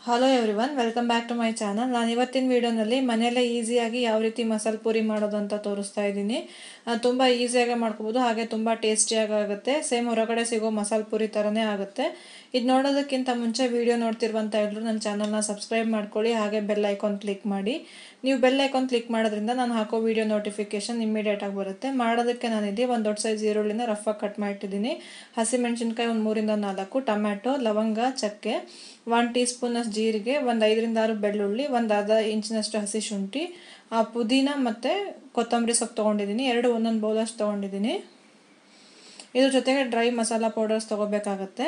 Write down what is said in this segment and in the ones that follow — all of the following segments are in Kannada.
hello everyone welcome back to my channel ನಾನು ಇವತ್ತಿನ ವಿಡಿಯೋನಲ್ಲಿ ಮನೆಯಲ್ಲೇ ಈಸಿಯಾಗಿ ಯಾವ ರೀತಿ ಮಸಾಲೆ ಪೂರಿ ಮಾಡೋದು ಅಂತ ತೋರಿಸ್ತಾ ಇದ್ದೀನಿ ತುಂಬ ಈಸಿಯಾಗಿ ಮಾಡ್ಕೋಬೋದು ಹಾಗೆ ತುಂಬ ಟೇಸ್ಟಿಯಾಗಿ ಆಗುತ್ತೆ ಸೇಮ್ ಹೊರಗಡೆ ಸಿಗೋ ಮಸಾಲೆ ಪೂರಿ ಥರನೇ ಆಗುತ್ತೆ ಇದು ನೋಡೋದಕ್ಕಿಂತ ಮುಂಚೆ ವಿಡಿಯೋ ನೋಡ್ತಿರುವಂಥ ಎಲ್ಲರೂ ನನ್ನ ಚಾನಲ್ನ ಸಬ್ಸ್ಕ್ರೈಬ್ ಮಾಡ್ಕೊಳ್ಳಿ ಹಾಗೆ ಬೆಲ್ ಐಕಾನ್ ಕ್ಲಿಕ್ ಮಾಡಿ ನೀವು ಬೆಲ್ ಐಕಾನ್ ಕ್ಲಿಕ್ ಮಾಡೋದ್ರಿಂದ ನಾನು ಹಾಕೋ ವಿಡಿಯೋ ನೋಟಿಫಿಕೇಶನ್ ಇಮಿಡಿಯೇಟಾಗಿ ಬರುತ್ತೆ ಮಾಡೋದಕ್ಕೆ ನಾನಿಲ್ಲಿ ಒಂದು ದೊಡ್ಡ ಸೈಜ್ ಈರುಳ್ಳಿನ ರಫಾಗಿ ಕಟ್ ಮಾಡಿಟ್ಟಿದ್ದೀನಿ ಹಸಿಮೆಣಸಿನ್ಕಾಯಿ ಒಂದು ಮೂರಿಂದ ನಾಲ್ಕು ಟೊಮ್ಯಾಟೊ ಲವಂಗ ಚಕ್ಕೆ ಒನ್ ಟೀ ಸ್ಪೂನಷ್ಟು ಜೀರಿಗೆ ಒಂದು ಐದರಿಂದ ಆರು ಬೆಳ್ಳುಳ್ಳಿ ಒಂದು ಅರ್ಧ ಇಂಚಿನಷ್ಟು ಹಸಿ ಶುಂಠಿ ಪುದೀನ ಮತ್ತು ಕೊತ್ತಂಬರಿ ಸೊಪ್ಪು ತೊಗೊಂಡಿದ್ದೀನಿ ಎರಡು ಒಂದೊಂದು ಬೌಲಷ್ಟು ತೊಗೊಂಡಿದ್ದೀನಿ ಇದ್ರ ಜೊತೆಗೆ ಡ್ರೈ ಮಸಾಲ ಪೌಡರ್ಸ್ ತೊಗೋಬೇಕಾಗತ್ತೆ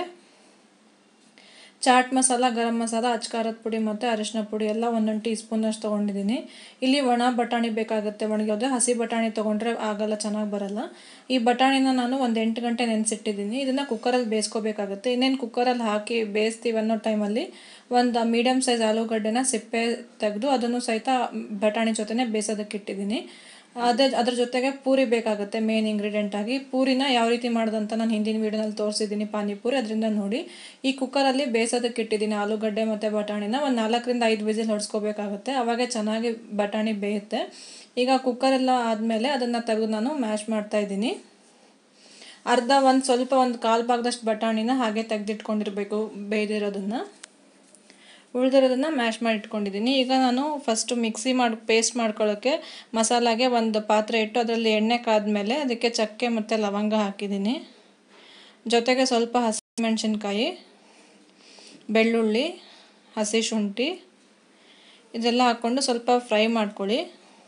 ಚಾಟ್ ಮಸಾಲ ಗರಂ ಮಸಾಲ ಅಚ್ಕಾರದ ಪುಡಿ ಮತ್ತು ಅರಿಶಿನ ಪುಡಿ ಎಲ್ಲ ಒಂದೊಂದು ಟೀ ಸ್ಪೂನಷ್ಟು ತೊಗೊಂಡಿದ್ದೀನಿ ಇಲ್ಲಿ ಒಣ ಬಟಾಣಿ ಬೇಕಾಗುತ್ತೆ ಒಣಗೋದು ಹಸಿ ಬಟಾಣಿ ತೊಗೊಂಡ್ರೆ ಆಗಲ್ಲ ಚೆನ್ನಾಗಿ ಬರಲ್ಲ ಈ ಬಟಾಣಿನ ನಾನು ಒಂದು ಎಂಟು ಗಂಟೆ ನೆನೆಸಿಟ್ಟಿದ್ದೀನಿ ಇದನ್ನು ಕುಕ್ಕರಲ್ಲಿ ಬೇಯಿಸ್ಕೋಬೇಕಾಗುತ್ತೆ ಇನ್ನೇನು ಕುಕ್ಕರಲ್ಲಿ ಹಾಕಿ ಬೇಯಿಸ್ತೀವಿ ಅನ್ನೋ ಟೈಮಲ್ಲಿ ಒಂದು ಮೀಡಿಯಮ್ ಸೈಜ್ ಆಲೂಗಡ್ಡೆನ ಸಿಪ್ಪೆ ತೆಗೆದು ಅದನ್ನು ಸಹಿತ ಬಟಾಣಿ ಜೊತೆನೇ ಬೇಯಿಸೋದಕ್ಕೆ ಇಟ್ಟಿದ್ದೀನಿ ಅದೇ ಅದ್ರ ಜೊತೆಗೆ ಪೂರಿ ಬೇಕಾಗುತ್ತೆ ಮೇನ್ ಇಂಗ್ರೀಡಿಯೆಂಟ್ ಆಗಿ ಪೂರಿನ ಯಾವ ರೀತಿ ಮಾಡೋದಂತ ನಾನು ಹಿಂದಿನ ವೀಡಿಯೋನಲ್ಲಿ ತೋರಿಸಿದ್ದೀನಿ ಪಾನಿಪೂರಿ ಅದರಿಂದ ನೋಡಿ ಈ ಕುಕ್ಕರಲ್ಲಿ ಬೇಯಿಸೋದಕ್ಕೆ ಇಟ್ಟಿದ್ದೀನಿ ಆಲೂಗಡ್ಡೆ ಮತ್ತು ಬಟಾಣಿನ ಒಂದು ನಾಲ್ಕರಿಂದ ಐದು ವಿಸಿಲ್ ಹೊಡ್ಸ್ಕೋಬೇಕಾಗುತ್ತೆ ಅವಾಗೆ ಚೆನ್ನಾಗಿ ಬಟಾಣಿ ಬೇಯುತ್ತೆ ಈಗ ಕುಕ್ಕರೆಲ್ಲ ಆದಮೇಲೆ ಅದನ್ನು ತೆಗೆದು ನಾನು ಮ್ಯಾಶ್ ಮಾಡ್ತಾಯಿದ್ದೀನಿ ಅರ್ಧ ಒಂದು ಸ್ವಲ್ಪ ಒಂದು ಕಾಲು ಭಾಗದಷ್ಟು ಬಟಾಣಿನ ಹಾಗೆ ತೆಗೆದಿಟ್ಕೊಂಡಿರ್ಬೇಕು ಬೇಯ್ದಿರೋದನ್ನು ಉಳಿದಿರೋದನ್ನು ಮ್ಯಾಶ್ ಮಾಡಿ ಇಟ್ಕೊಂಡಿದ್ದೀನಿ ಈಗ ನಾನು ಫಸ್ಟು ಮಿಕ್ಸಿ ಮಾಡಿ ಪೇಸ್ಟ್ ಮಾಡ್ಕೊಳ್ಳೋಕ್ಕೆ ಮಸಾಲಾಗೆ ಒಂದು ಪಾತ್ರೆ ಇಟ್ಟು ಅದರಲ್ಲಿ ಎಣ್ಣೆ ಕಾದ್ಮೇಲೆ ಅದಕ್ಕೆ ಚಕ್ಕೆ ಮತ್ತು ಲವಂಗ ಹಾಕಿದ್ದೀನಿ ಜೊತೆಗೆ ಸ್ವಲ್ಪ ಹಸಿಮೆಣಸಿನ್ಕಾಯಿ ಬೆಳ್ಳುಳ್ಳಿ ಹಸಿ ಶುಂಠಿ ಇದೆಲ್ಲ ಹಾಕ್ಕೊಂಡು ಸ್ವಲ್ಪ ಫ್ರೈ ಮಾಡ್ಕೊಳ್ಳಿ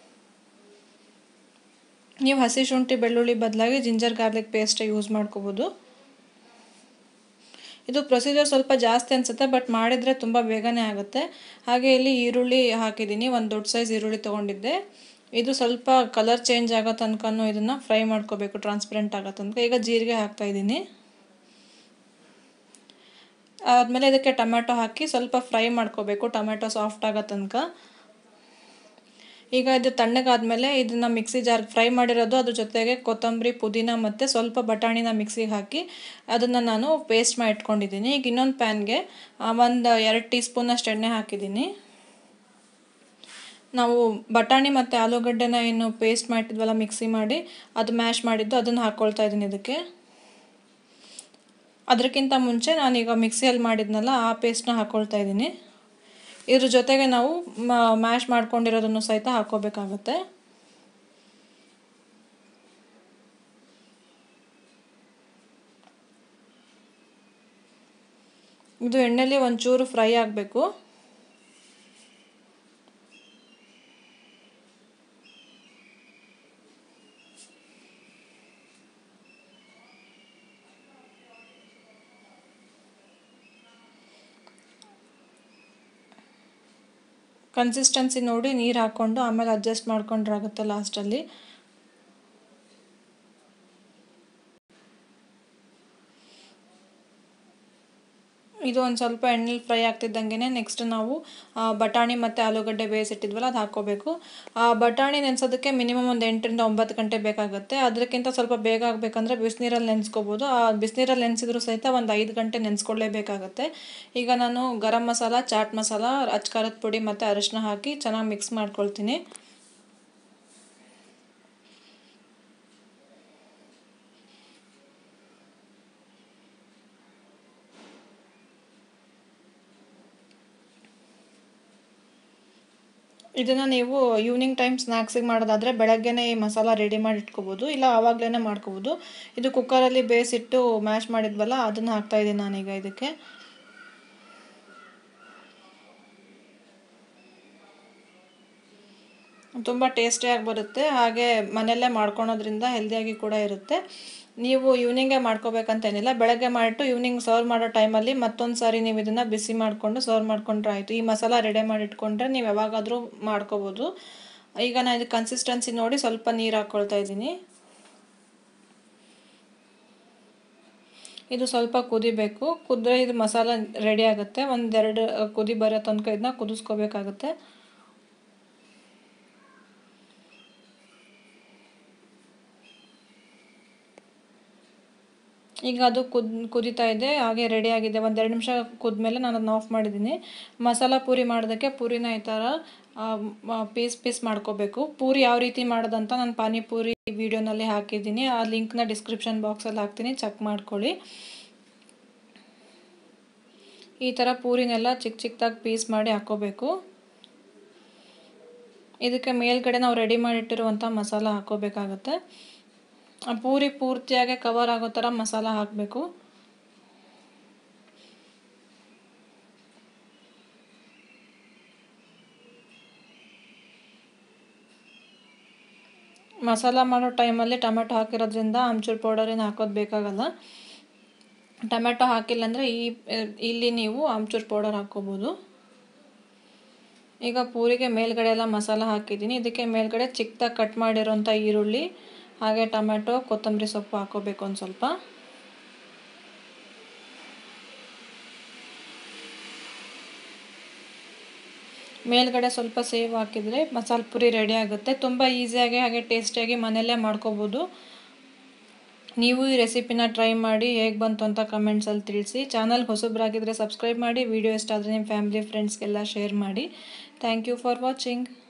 ನೀವು ಹಸಿ ಶುಂಠಿ ಬೆಳ್ಳುಳ್ಳಿ ಬದಲಾಗಿ ಜಿಂಜರ್ ಗಾರ್ಲಿಕ್ ಪೇಸ್ಟ್ ಯೂಸ್ ಮಾಡ್ಕೋಬೋದು ಇದು ಪ್ರೊಸೀಜರ್ ಸ್ವಲ್ಪ ಜಾಸ್ತಿ ಅನಿಸುತ್ತೆ ಬಟ್ ಮಾಡಿದರೆ ತುಂಬ ಬೇಗನೆ ಆಗುತ್ತೆ ಹಾಗೆ ಇಲ್ಲಿ ಈರುಳ್ಳಿ ಹಾಕಿದ್ದೀನಿ ಒಂದು ದೊಡ್ಡ ಸೈಜ್ ಈರುಳ್ಳಿ ತೊಗೊಂಡಿದ್ದೆ ಇದು ಸ್ವಲ್ಪ ಕಲರ್ ಚೇಂಜ್ ಆಗೋ ತನಕನೂ ಇದನ್ನು ಫ್ರೈ ಮಾಡ್ಕೋಬೇಕು ಟ್ರಾನ್ಸ್ಪರೆಂಟ್ ಆಗೋ ತನಕ ಈಗ ಜೀರಿಗೆ ಹಾಕ್ತಾಯಿದ್ದೀನಿ ಆದಮೇಲೆ ಇದಕ್ಕೆ ಟೊಮ್ಯಾಟೊ ಹಾಕಿ ಸ್ವಲ್ಪ ಫ್ರೈ ಮಾಡ್ಕೋಬೇಕು ಟೊಮ್ಯಾಟೊ ಸಾಫ್ಟ್ ಆಗೋ ತನಕ ಈಗ ಇದು ತಣ್ಣಗಾದ್ಮೇಲೆ ಇದನ್ನು ಮಿಕ್ಸಿ ಜಾರ್ ಫ್ರೈ ಮಾಡಿರೋದು ಅದ್ರ ಜೊತೆಗೆ ಕೊತ್ತಂಬರಿ ಪುದೀನ ಮತ್ತು ಸ್ವಲ್ಪ ಬಟಾಣಿನ ಮಿಕ್ಸಿಗೆ ಹಾಕಿ ಅದನ್ನು ನಾನು ಪೇಸ್ಟ್ ಮಾಡಿ ಇಟ್ಕೊಂಡಿದ್ದೀನಿ ಈಗ ಇನ್ನೊಂದು ಪ್ಯಾನ್ಗೆ ಒಂದು ಎರಡು ಟೀ ಸ್ಪೂನಷ್ಟು ಎಣ್ಣೆ ಹಾಕಿದ್ದೀನಿ ನಾವು ಬಟಾಣಿ ಮತ್ತು ಆಲೂಗಡ್ಡೆನ ಏನು ಪೇಸ್ಟ್ ಮಾಡಿದ್ವಲ್ಲ ಮಿಕ್ಸಿ ಮಾಡಿ ಅದು ಮ್ಯಾಶ್ ಮಾಡಿದ್ದು ಅದನ್ನು ಹಾಕ್ಕೊಳ್ತಾ ಇದ್ದೀನಿ ಇದಕ್ಕೆ ಅದಕ್ಕಿಂತ ಮುಂಚೆ ನಾನೀಗ ಮಿಕ್ಸಿಯಲ್ಲಿ ಮಾಡಿದ್ನಲ್ಲ ಆ ಪೇಸ್ಟ್ನ ಹಾಕ್ಕೊಳ್ತಾ ಇದ್ದೀನಿ ಇದ್ರ ಜೊತೆಗೆ ನಾವು ಮ್ಯಾಶ್ ಮಾಡ್ಕೊಂಡಿರೋದನ್ನು ಸಹಿತ ಹಾಕ್ಕೋಬೇಕಾಗತ್ತೆ ಇದು ಎಣ್ಣೆಲಿ ಒಂಚೂರು ಫ್ರೈ ಆಗಬೇಕು ಕನ್ಸಿಸ್ಟೆನ್ಸಿ ನೋಡಿ ನೀರು ಹಾಕ್ಕೊಂಡು ಆಮೇಲೆ ಅಡ್ಜಸ್ಟ್ ಮಾಡ್ಕೊಂಡ್ರಾಗುತ್ತೆ ಲಾಸ್ಟಲ್ಲಿ ಇದು ಒಂದು ಸ್ವಲ್ಪ ಎಣ್ಣೆಲಿ ಫ್ರೈ ಆಗ್ತಿದ್ದಂಗೆ ನೆಕ್ಸ್ಟ್ ನಾವು ಬಟಾಣಿ ಮತ್ತು ಆಲೂಗಡ್ಡೆ ಬೇಯಿಸಿಟ್ಟಿದ್ವಲ್ಲ ಅದು ಹಾಕ್ಕೋಬೇಕು ಬಟಾಣಿ ನೆನೆಸೋದಕ್ಕೆ ಮಿನಿಮಮ್ ಒಂದು ಎಂಟರಿಂದ ಒಂಬತ್ತು ಗಂಟೆ ಬೇಕಾಗುತ್ತೆ ಅದಕ್ಕಿಂತ ಸ್ವಲ್ಪ ಬೇಗ ಆಗಬೇಕಂದ್ರೆ ಬಿಸಿನೀರಲ್ಲಿ ನೆನೆಸ್ಕೋಬೋದು ಆ ಬಿಸಿನೀರಲ್ಲಿ ನೆನೆಸಿದ್ರು ಸಹಿತ ಒಂದು ಐದು ಗಂಟೆ ನೆನೆಸ್ಕೊಳ್ಳೇಬೇಕಾಗತ್ತೆ ಈಗ ನಾನು ಗರಂ ಮಸಾಲ ಚಾಟ್ ಮಸಾಲ ಅಚ್ಕಾರದ ಪುಡಿ ಮತ್ತು ಅರಿಶಿನ ಹಾಕಿ ಚೆನ್ನಾಗಿ ಮಿಕ್ಸ್ ಮಾಡ್ಕೊಳ್ತೀನಿ ಇದನ್ನು ನೀವು ಈವ್ನಿಂಗ್ ಟೈಮ್ ಸ್ನ್ಯಾಕ್ಸಿಗೆ ಮಾಡೋದಾದರೆ ಬೆಳಗ್ಗೆನೇ ಈ ಮಸಾಲ ರೆಡಿ ಮಾಡಿ ಇಟ್ಕೋಬೋದು ಇಲ್ಲ ಆವಾಗಲೇ ಮಾಡ್ಕೋಬೋದು ಇದು ಕುಕ್ಕರಲ್ಲಿ ಬೇಯಿಸಿಟ್ಟು ಮ್ಯಾಶ್ ಮಾಡಿದ್ವಲ್ಲ ಅದನ್ನು ಹಾಕ್ತಾಯಿದ್ದೀನಿ ನಾನೀಗ ಇದಕ್ಕೆ ತುಂಬ ಟೇಸ್ಟಿಯಾಗಿ ಬರುತ್ತೆ ಹಾಗೆ ಮನೆಯಲ್ಲೇ ಮಾಡ್ಕೊಳೋದ್ರಿಂದ ಹೆಲ್ದಿಯಾಗಿ ಕೂಡ ಇರುತ್ತೆ ನೀವು ಈವ್ನಿಂಗೇ ಮಾಡ್ಕೋಬೇಕಂತೇನಿಲ್ಲ ಬೆಳಗ್ಗೆ ಮಾಡಿಟ್ಟು ಈವ್ನಿಂಗ್ ಸರ್ವ್ ಮಾಡೋ ಟೈಮಲ್ಲಿ ಮತ್ತೊಂದು ಸಾರಿ ನೀವು ಇದನ್ನು ಬಿಸಿ ಮಾಡಿಕೊಂಡು ಸರ್ವ್ ಮಾಡ್ಕೊಂಡ್ರೆ ಆಯಿತು ಈ ಮಸಾಲ ರೆಡಿ ಮಾಡಿ ಇಟ್ಕೊಂಡ್ರೆ ನೀವು ಯಾವಾಗಾದರೂ ಮಾಡ್ಕೋಬೋದು ಈಗ ನಾನು ಇದು ಕನ್ಸಿಸ್ಟೆನ್ಸಿ ನೋಡಿ ಸ್ವಲ್ಪ ನೀರು ಹಾಕ್ಕೊಳ್ತಾ ಇದ್ದೀನಿ ಇದು ಸ್ವಲ್ಪ ಕುದಿಬೇಕು ಕುದ್ರೆ ಇದು ಮಸಾಲ ರೆಡಿ ಆಗುತ್ತೆ ಒಂದೆರಡು ಕುದಿ ಬರೋ ತನಕ ಇದನ್ನ ಕುದಿಸ್ಕೋಬೇಕಾಗುತ್ತೆ ಈಗ ಅದು ಕುದ್ ಕುದೀತಾ ಇದೆ ಹಾಗೆ ರೆಡಿ ಆಗಿದೆ ಒಂದೆರಡು ನಿಮಿಷ ಕುದ್ಮೇಲೆ ನಾನು ಅದನ್ನ ಆಫ್ ಮಾಡಿದ್ದೀನಿ ಮಸಾಲ ಪೂರಿ ಮಾಡೋದಕ್ಕೆ ಪೂರಿನ ಈ ಥರ ಪೀಸ್ ಪೀಸ್ ಮಾಡ್ಕೋಬೇಕು ಪೂರಿ ಯಾವ ರೀತಿ ಮಾಡೋದಂತ ನಾನು ಪಾನಿಪೂರಿ ವಿಡಿಯೋನಲ್ಲಿ ಹಾಕಿದ್ದೀನಿ ಆ ಲಿಂಕ್ನ ಡಿಸ್ಕ್ರಿಪ್ಷನ್ ಬಾಕ್ಸಲ್ಲಿ ಹಾಕ್ತೀನಿ ಚೆಕ್ ಮಾಡ್ಕೊಳ್ಳಿ ಈ ಥರ ಪೂರಿನೆಲ್ಲ ಚಿಕ್ಕ ಚಿಕ್ಕದಾಗಿ ಪೀಸ್ ಮಾಡಿ ಹಾಕ್ಕೋಬೇಕು ಇದಕ್ಕೆ ಮೇಲ್ಗಡೆ ನಾವು ರೆಡಿ ಮಾಡಿಟ್ಟಿರುವಂಥ ಮಸಾಲ ಹಾಕ್ಕೋಬೇಕಾಗತ್ತೆ ಆ ಪೂರಿ ಪೂರ್ತಿಯಾಗಿ ಕವರ್ ಆಗೋ ಥರ ಮಸಾಲ ಹಾಕಬೇಕು ಮಸಾಲ ಮಾಡೋ ಟೈಮಲ್ಲಿ ಟೊಮೆಟೊ ಹಾಕಿರೋದ್ರಿಂದ ಆಮ್ಚೂರು ಪೌಡರೇನು ಹಾಕೋದು ಬೇಕಾಗಲ್ಲ ಟೊಮೆಟೊ ಹಾಕಿಲ್ಲ ಅಂದರೆ ಈ ಇಲ್ಲಿ ನೀವು ಆಮ್ಚೂರು ಪೌಡರ್ ಹಾಕ್ಕೋಬೋದು ಈಗ ಪೂರಿಗೆ ಮೇಲ್ಗಡೆ ಎಲ್ಲ ಮಸಾಲ ಹಾಕಿದ್ದೀನಿ ಇದಕ್ಕೆ ಮೇಲ್ಗಡೆ ಚಿಕ್ಕದಾಗಿ ಕಟ್ ಮಾಡಿರೋಂಥ ಈರುಳ್ಳಿ ಹಾಗೆ ಟೊಮೆಟೊ ಕೊತ್ತಂಬರಿ ಸೊಪ್ಪು ಹಾಕೋಬೇಕು ಒಂದು ಸ್ವಲ್ಪ ಮೇಲ್ಗಡೆ ಸ್ವಲ್ಪ ಸೇವ್ ಹಾಕಿದರೆ ಮಸಾಲೆ ಪುರಿ ರೆಡಿ ಆಗುತ್ತೆ ತುಂಬ ಈಸಿಯಾಗಿ ಹಾಗೆ ಟೇಸ್ಟಿಯಾಗಿ ಮನೆಯಲ್ಲೇ ಮಾಡ್ಕೋಬೋದು ನೀವು ಈ ರೆಸಿಪಿನ ಟ್ರೈ ಮಾಡಿ ಹೇಗೆ ಬಂತು ಅಂತ ಕಮೆಂಟ್ಸಲ್ಲಿ ತಿಳಿಸಿ ಚಾನಲ್ಗೆ ಹೊಸಬ್ರಾಗಿದ್ದರೆ ಸಬ್ಸ್ಕ್ರೈಬ್ ಮಾಡಿ ವಿಡಿಯೋ ಇಷ್ಟ ಆದರೆ ನಿಮ್ಮ ಫ್ಯಾಮಿಲಿ ಫ್ರೆಂಡ್ಸ್ಗೆಲ್ಲ ಶೇರ್ ಮಾಡಿ ಥ್ಯಾಂಕ್ ಯು ಫಾರ್ ವಾಚಿಂಗ್